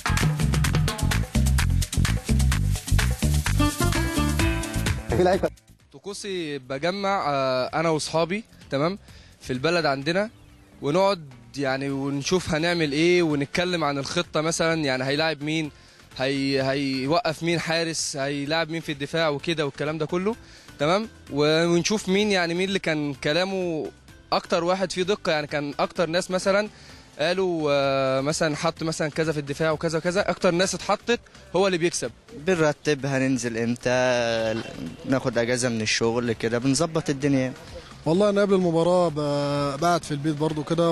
في لعيبه طقوسي بجمع آه، انا واصحابي تمام في البلد عندنا ونقعد يعني ونشوف هنعمل ايه ونتكلم عن الخطه مثلا يعني هيلاعب مين هي هيوقف مين حارس هيلاعب مين في الدفاع وكده والكلام ده كله تمام و- ونشوف مين يعني مين اللي كان كلامه اكتر واحد فيه دقه يعني كان اكتر ناس مثلا قالوا آه، مثلا حط مثلا كذا في الدفاع وكذا وكذا اكتر ناس اتحطت هو اللي بيكسب بنرتب هننزل امتى ناخد اجازه من الشغل كده بنظبط الدنيا والله انا قبل المباراه ب- بقعد في البيت برضو كده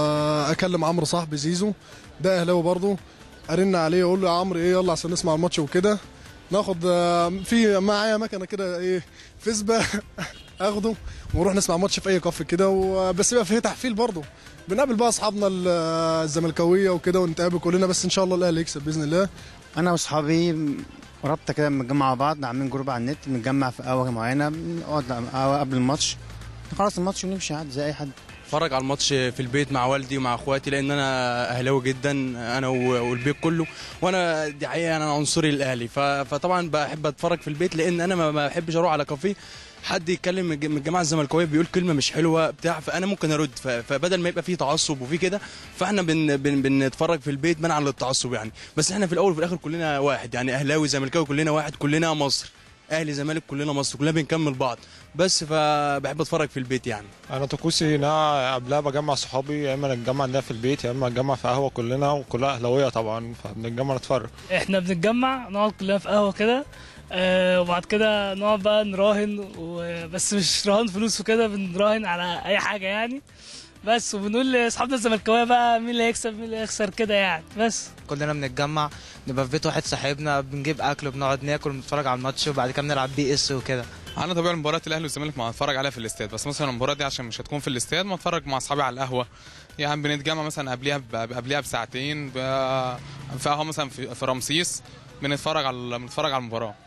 واكلم عمرو صاحبي زيزو ده اهلاوي برضو ارن عليه اقول له يا عمرو ايه يلا عشان نسمع الماتش وكده ناخد آه، في معايا مكنه كده ايه فيسبا اخده ونروح نسمع ماتش في اي كافي كده و- بس يبقى فيه تحفيل برضو بنقابل بقى اصحابنا ال- الزملكاويه وكده ونتقابل كلنا بس ان شاء الله الاهلي يكسب باذن الله انا واصحابي رابطه كده بنتجمع مع بعض عاملين جروب على النت بنتجمع في قهوه معينه بنقعد على قهوة قبل الماتش نخلص الماتش ونمشي عادي زي اي حد اتفرج على الماتش في البيت مع والدي ومع اخواتي لان انا اهلاوي جدا انا و- والبيت كله وانا دي حقيقه انا عنصري الاهلي ف- فطبعا بحب اتفرج في البيت لان انا ما ما بحبش اروح على كافيه حد يتكلم من الج- من الجماعه الزملكاويه بيقول كلمه مش حلوه بتاع فانا ممكن ارد ف- فبدل ما يبقى فيه تعصب وفيه كده فاحنا بن بن بنتفرج في البيت منعا للتعصب يعني بس احنا في الاول وفي الاخر كلنا واحد يعني اهلاوي زملكاوي كلنا واحد كلنا مصر اهلي زمالك كلنا مصر كلنا بنكمل بعض بس فبحب اتفرج في البيت يعني انا طقوسي ان انا قبلها بجمع صحابي يا اما نتجمع عندنا في البيت يا اما نتجمع في قهوه كلنا وكلها اهلاويه طبعا فبنتجمع نتفرج احنا بنتجمع نقعد كلنا في قهوه كده آه وبعد كده نقعد بقى نراهن و- بس مش رهان فلوس وكده بنراهن على اي حاجه يعني بس وبنقول لاصحابنا الزملكاويه بقى مين اللي هيكسب مين اللي هيخسر كده يعني بس كلنا بنتجمع نبقى في بيت واحد صاحبنا بنجيب اكل وبنقعد ناكل ونتفرج على الماتش وبعد كده بنلعب بي اس وكده انا طبيعي مباريات الاهلي والزمالك ما هتفرج عليها في الاستاد بس مثلا المباراه دي عشان مش هتكون في الاستاد ما اتفرج مع اصحابي على القهوه يعني بنتجمع مثلا قبليها ب- قبليها بساعتين ب- في قهوه مثلا في في رمسيس بنتفرج على بنتفرج على المباراه